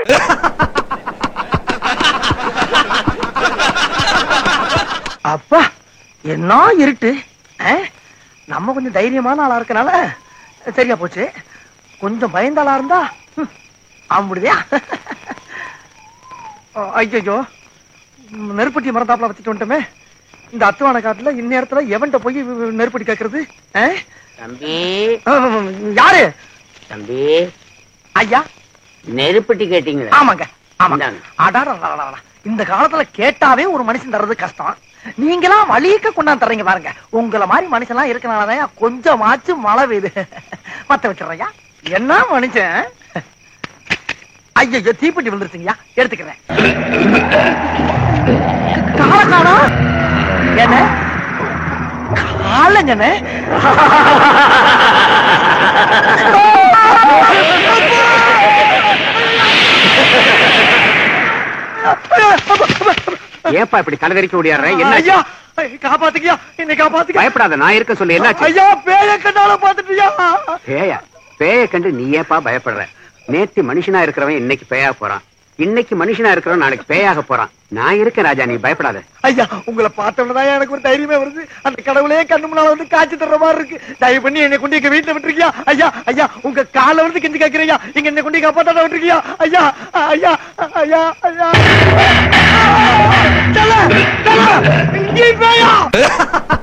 அப்பா என்ன இருட்டு ஆ? நம்ம கொஞ்சம் தைரியமான ஆளா இருக்கனால சரியா போச்சு கொஞ்சம் பயந்த ஆளா இருந்தா ஹம், ஆம்பிடுதியா ஐயோ நெருப்பட்டி மரத்தாப்புல வச்சுட்டு வந்துட்டோமே இந்த அத்துவான காட்டுல இந்நேரத்துல எவன்கிட்ட போய் நெருப்பட்டி கேக்குறது ஆ? தம்பி ஆம், யாரு தம்பி ஐயா நெருப்பட்டி கேட்டீங்களா ஆமாங்க ஆமாங்க இந்தாங்க. அடாடா இந்த காலத்துல கேட்டாவே ஒரு மனுஷன் தர்றது கஷ்டம் நீங்களா வழிக்க கொண்டாந்து தர்றீங்க பாருங்க உங்களை மாதிரி மனுஷன்லாம் இருக்கனாலதான் கொஞ்சமாச்சும் மழை பெய்யுது பத்த வச்சிடுறையா என்ன மனுஷன் ஐயோ தீப்பெட்டி விழுந்துருச்சுங்கய்யா எடுத்துக்கிறேன் கால காலம் என்ன காலங்கண்ணே ஏப்பா இப்படி தலைதறிக்க ஓடியாடுற என்ன ஐயா காப்பாத்துக்கியா என்னை காப்பாத்துக்க பயப்படாத நான் இருக்க சொல்லு என்னாச்சு ஐயா பேய கண்ணால பாத்துட்டியா பேயா பேய கண்டு நீ ஏப்பா பயப்படுற நேத்து மனுஷனா இருக்கிறவன் இன்னைக்கு பேயா போறான் இன்னைக்கு மனுஷனா இருக்கிறவன் நாளைக்கு பேயாக போறான் நான் இருக்கேன் ராஜா நீ பயப்படாத ஐயா உங்களை பார்த்தவனதான் எனக்கு ஒரு தைரியமே வருது அந்த கடவுளே கண்ணு முன்னால வந்து காட்சி தர்ற மாதிரி இருக்கு தயவு பண்ணி என்னை கொண்டு எங்க வீட்டுல விட்டுருக்கியா ஐயா ஐயா உங்க கால வந்து கெஞ்சி கேக்குறியா இங்க என்னை கொண்டு காப்பாத்தாட விட்டுருக்கியா ஐயா ஐயா ஐயா ஐயா செல்ல, செல்ல, இங்கே பேயா